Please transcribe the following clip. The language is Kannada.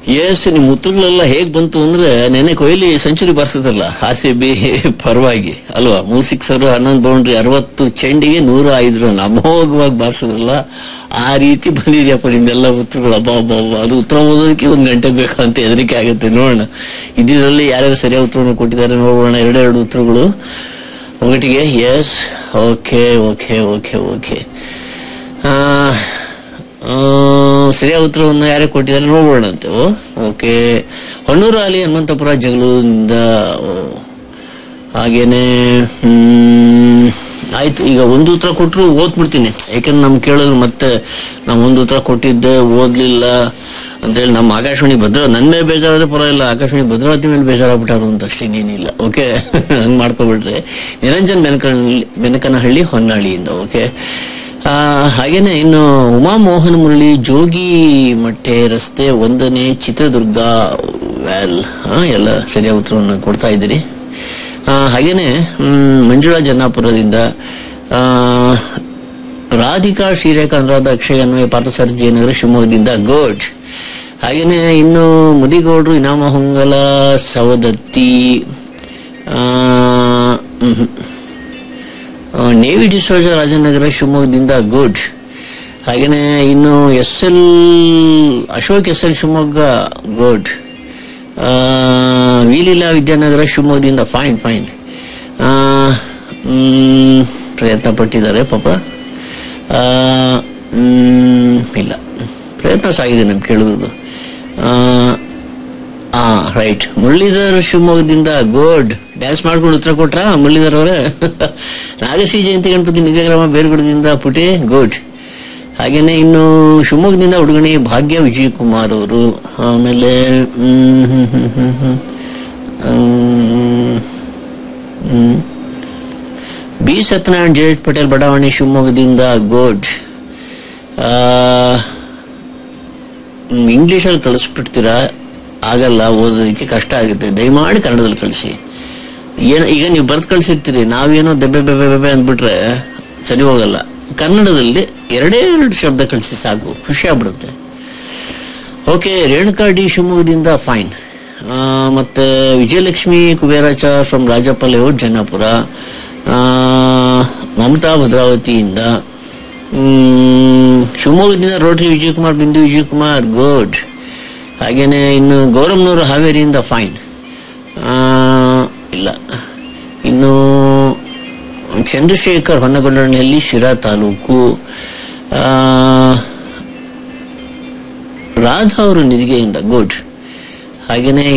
ಎಸ್ ನಿಮ್ ಉತ್ತರಗಳೆಲ್ಲ ಹೇಗ್ ಬಂತು ಅಂದ್ರೆ ನೆನೆ ಕೊಹ್ಲಿ ಸೆಂಚುರಿ ಬಾರಿಸಿದ್ರಲ್ಲ ಆರ್ ಸಿ ಬಿ ಪರವಾಗಿ ಅಲ್ವಾ ಮೂರ್ ಸಿಕ್ಸರ್ ಹನ್ನೊಂದು ಬೌಂಡ್ರಿ ಅರವತ್ತು ಚೆಂಡಿಗೆ ನೂರ ಐದು ರನ್ ಅಮೋಘವಾಗಿ ಬಾರಿಸಿದ್ರಲ್ಲ ಆ ರೀತಿ ಬಂದಿದ್ಯಪ್ಪ ನಿಮ್ದೆಲ್ಲ ಉತ್ತರಗಳು ಅಬ್ಬಾ ಅಬ್ಬಾ ಅಬ್ಬಾ. ಅದು ಉತ್ತರ ಓದೋದಕ್ಕೆ ಒಂದ್ ಗಂಟೆ ಬೇಕಂತ ಹೆದರಿಕೆ ಆಗುತ್ತೆ ನೋಡೋಣ ಇದ್ರಲ್ಲಿ ಯಾರ್ಯಾರು ಸರಿಯಾದ ಉತ್ತರವನ್ನು ಕೊಟ್ಟಿದ್ದಾರೆ ನೋಡೋಣ ಎರಡೆರಡು ಉತ್ತರಗಳು ಒಗಟಿಗೆ yes okay okay okay okay ಸರಿಯಾದ ಉತ್ತರವನ್ನು ಯಾರೇ ಕೊಟ್ಟಿದ್ದಾರೆ ನೋಡೋಣ ಅಂತೆ ಓಕೆ ಹೊನ್ನೂರು ಅಲಿ ಹನುಮಂತಪುರ ಜಗಳೂರಿಂದ ಓ. ಹಾಗೇನೆ ಹ್ಮ್, ಆಯ್ತು ಈಗ ಒಂದು ಉತ್ತರ ಕೊಟ್ಟರು ಓದ್ಬಿಡ್ತೀನಿ ಯಾಕಂದ್ರೆ ನಮ್ಗೆ ಕೇಳಿದ್ರು ಮತ್ತೆ ನಾವು ಒಂದು ಉತ್ತರ ಕೊಟ್ಟಿದ್ದೆ ಓದ್ಲಿಲ್ಲ ಅಂತೇಳಿ ನಮ್ಮ ಆಕಾಶವಾಣಿ ಭದ್ರ ನನ್ನ ಮೇಲೆ ಬೇಜಾರಾದ್ರೆ ಪರವಾಗಿಲ್ಲ ಆಕಾಶವಾಣಿ ಭದ್ರಾವತಿ ಮೇಲೆ ಬೇಜಾರಾಗ್ಬಿಟ್ಟಾರು ಅಂತ ಅಷ್ಟೇನೇನಿಲ್ಲ ಓಕೆ ಹಂಗ್ ಮಾಡ್ಕೊಬಿಟ್ರೆ ನಿರಂಜನ್ ಬೆನಕನಹಳ್ಳಿ ಬೆನಕನಹಳ್ಳಿ ಹೊನ್ನಾಳಿಯಿಂದ ಓಕೆ ಆ, ಹಾಗೇನೆ ಇನ್ನು ಉಮಾ ಮೋಹನ್ ಮುರಳಿ ಜೋಗಿ ಮಟ್ಟೆ ರಸ್ತೆ ಒಂದನೇ ಚಿತ್ರದುರ್ಗ ವ್ಯಾಲ್ ಆ, ಎಲ್ಲ ಸರಿಯಾದ ಉತ್ತರವನ್ನು ಕೊಡ್ತಾ ಇದ್ದೀರಿ ಆ, ಹಾಗೇನೆ ಮ್, ಮಂಜುಳಾ ಜನ್ನಾಪುರದಿಂದ ಆ, ರಾಧಿಕಾ ಶ್ರೀರೇಖಾ ಅನುರಾಧ ಅಕ್ಷಯ್ ಅನ್ವಯ ಪಾರ್ಥಸಾರಥಿ ಜಯನಗರ ಶಿವಮೊಗ್ಗದಿಂದ ಗುಡ್ ಹಾಗೇನೆ ಇನ್ನು ಮುದಿಗೌಡರು ಇನಾಮ ಹೊಂಗಲ ಸವದತ್ತಿ ಆ, ಮ್ಹೂ. ಆ, ನೇವಿ ಡಿಸೋಜ ರಾಜನಗರ ಶಿವಮೊಗ್ಗದಿಂದ ಗುಡ್ ಹಾಗೇನೆ ಇನ್ನು S L Ashok S L Shivamogga good ವಿಲೀಲಾ ವಿದ್ಯಾನಗರ ಶಿವಮೊಗ್ಗದಿಂದ ಫೈನ್ ಫೈನ್ ಪ್ರಯತ್ನ ಪಟ್ಟಿದ್ದಾರೆ ಪಾಪ ಆ, ಮ್, ಇಲ್ಲ ಪ್ರಯತ್ನ ಸಾಗಿದೆ ನಮ್ಗೆ ಕೇಳುವುದು ಆ ರೈಟ್ ಮುರಳೀಧರ್ ಶಿವಮೊಗ್ಗದಿಂದ ಗುಡ್ ಡ್ಯಾನ್ಸ್ ಮಾಡ್ಕೊಂಡು ಉತ್ತರ ಕೊಟ್ರ ಮುರಳೀಧರ್ ಅವರೇ ನಾಗಶ್ರೀ ಜಯಂತಿ ಗಣಪತಿ ನಿಜಗ್ರಾಮ ಬೇರ್ಗುಡದಿಂದ ಪುಟಿ ಗುಡ್ ಹಾಗೇನೆ ಇನ್ನು ಶಿವಮೊಗ್ಗದಿಂದ ಹುಡುಗಣಿ ಭಾಗ್ಯ ವಿಜಯ್ ಕುಮಾರ್ ಅವರು ಆಮೇಲೆ ಹ್ಮ್, ಹ್ಮ್, ಹ್ಮ್, ಹ್ಮ್, ಹ್ಮ್. ಹ್ಮ್, ಹ್ಮ್. ಬಿ ಸತ್ಯನಾರಾಯಣ್ ಜಯೇಶ್ ಪಟೇಲ್ ಬಡಾವಣೆ ಶಿವಮೊಗ್ಗದಿಂದ ಗುಡ್ ಇಂಗ್ಲಿಷಲ್ಲಿ ಕಳಿಸ್ಬಿಡ್ತೀರಾ ಆಗಲ್ಲ ಓದೋದಕ್ಕೆ ಕಷ್ಟ ಆಗುತ್ತೆ ದಯಮಾಡಿ ಕನ್ನಡದಲ್ಲಿ ಕಳಿಸಿ ಏನ ಈಗ ನೀವು ಬರ್ದು ಕಳಿಸಿರ್ತೀರಿ ನಾವೇನೋ ದೆಬ್ಬೆ ಬೆಬ್ಬೆ ಬೆಬ್ಬೆ ಅಂದ್ಬಿಟ್ರೆ ಸರಿ ಹೋಗಲ್ಲ ಕನ್ನಡದಲ್ಲಿ ಎರಡೇ ಎರಡು ಶಬ್ದ ಕಳಿಸಿ ಸಾಕು ಖುಷಿ ಆಗ್ಬಿಡುತ್ತೆ ಓಕೆ ರೇಣುಕಾ ಡಿ ಶಿವಮೊಗ್ಗದಿಂದ ಫೈನ್ ಮತ್ತೆ ವಿಜಯಲಕ್ಷ್ಮಿ ಕುಬೇರಾಚಾರ್ ಫ್ರಮ್ ರಾಜಪ್ಪ ಲೇಔಟ್ ಜನ್ನಾಪುರ ಆ, ಮಮತಾ ಭದ್ರಾವತಿಯಿಂದ ಮ್, ಶಿವಮೊಗ್ಗದಿಂದ ರೋಟರಿ ವಿಜಯಕುಮಾರ್ ಬಿಂದು ವಿಜಯಕುಮಾರ್ ಗುಡ್ ಹಾಗೇನೆ ಇನ್ನು ಗೌರಮ್ನವರು ಹಾವೇರಿಯಿಂದ ಫೈನ್ ಇಲ್ಲ ಇನ್ನು ಚಂದ್ರಶೇಖರ್ ಹೊನ್ನಗೊಂಡನಹಳ್ಳಿ ಶಿರಾ ತಾಲೂಕು ಆ, ರಾಧಾ ಅವರು ನಿಧಿಗೆಯಿಂದ ಗುಡ್ ಹಾಗೇನೆ